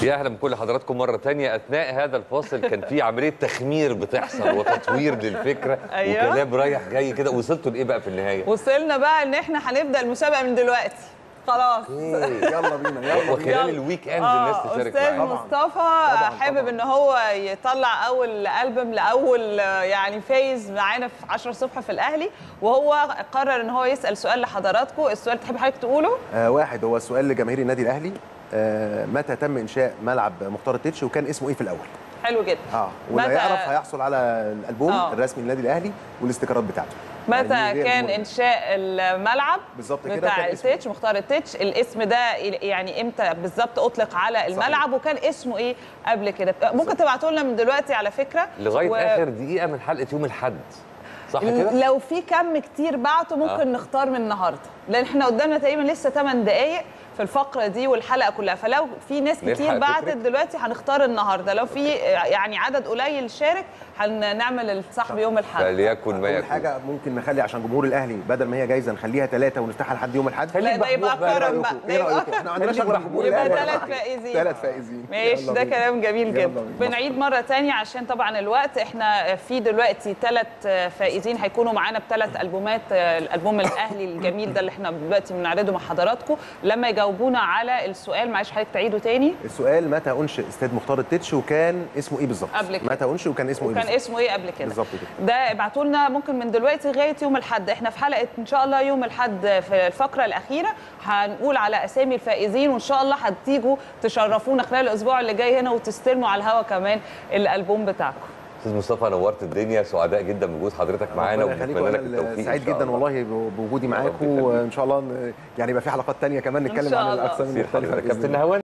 يا اهلا بكل حضراتكم مره تانية اثناء هذا الفاصل كان في عمليه تخمير بتحصل وتطوير للفكره أيوة. وكلام رايح جاي كده وصلتوا لايه بقى في النهايه؟ وصلنا بقى ان احنا هنبدا المسابقه من دلوقتي خلاص يلا بينا يلا بينا وخلال الويك اند الناس اه تشارك استاذ معانا مصطفى طبعاً، حابب طبعاً. ان هو يطلع اول البوم لاول آه، يعني فايز معانا في 10 الصبح في الاهلي وهو قرر ان هو يسال سؤال لحضراتكم السؤال تحب حضرتك تقوله آه واحد هو سؤال لجماهير النادي الاهلي آه متى تم انشاء ملعب مختار التتش وكان اسمه ايه في الاول حلو جدا اه واللي متى- هيعرف هيحصل على الالبوم آه. الرسمي للنادي الاهلي والاستيكرات بتاعته متى يعني دي كان المهم. انشاء الملعب بالظبط كده بتاع كان اسمه التتش مختار التتش الاسم ده يعني امتى بالظبط اطلق على الملعب وكان اسمه ايه قبل كده ممكن تبعتوا لنا من دلوقتي على فكره لغايه و- اخر دقيقه من حلقه يوم الاحد صح كده؟ لو في كم كتير بعته ممكن آه. آه. نختار من النهارده لان احنا قدامنا تقريبا لسه 8 دقائق في الفقره دي والحلقه كلها فلو في ناس نلحق كتير بعتت فكرك؟ دلوقتي هنختار النهارده لو في يعني عدد قليل شارك هنعمل الصاحب يوم الحلقه فليكن ما اول يكون حاجه ممكن نخلي عشان جمهور الاهلي بدل ما هي جايزه نخليها ثلاثه ونفتحها لحد يوم الاحد لا ده يبقى محبوب بقى، كرم بقى ده ايه يبقى رايكم احنا عندنا خليك شغل محبوب. جمهور يبقى الأهلي. ثلاث فائزين ثلاث فائزين ماشي يلا ده بينا. كلام جميل يلا جدا بينا. بنعيد مره تانية عشان طبعا الوقت احنا في دلوقتي ثلاث فائزين هيكونوا معانا بثلاث البومات الالبوم الاهلي الجميل ده اللي احنا دلوقتي بنعرضه مع حضراتكم لما يجاوبونا على السؤال معلش حضرتك تعيده تاني السؤال متى انشئ استاد مختار التتش وكان اسمه ايه بالظبط قبل كده. متى انشئ وكان اسمه ايه وكان بالظبط اسمه ايه قبل كده بالظبط كده. ده ابعتوا لنا ممكن من دلوقتي لغايه يوم الاحد احنا في حلقه ان شاء الله يوم الاحد في الفقره الاخيره هنقول على اسامي الفائزين وان شاء الله هتيجوا تشرفونا خلال الاسبوع اللي جاي هنا وتستلموا على الهوا كمان الالبوم بتاعكم استاذ مصطفى نورت الدنيا سعداء جدا بوجود حضرتك معانا ربنا يخليكم وبنتمنى لك انا التوفيق إن سعيد شاء جدا الله. والله بوجودي رب معاكم يخليك. وان شاء الله ن- يعني يبقى في حلقات تانية كمان نتكلم شاء عن الله. الاقسام سير المختلفه حضرتك بإذن كابتن الله. نهوان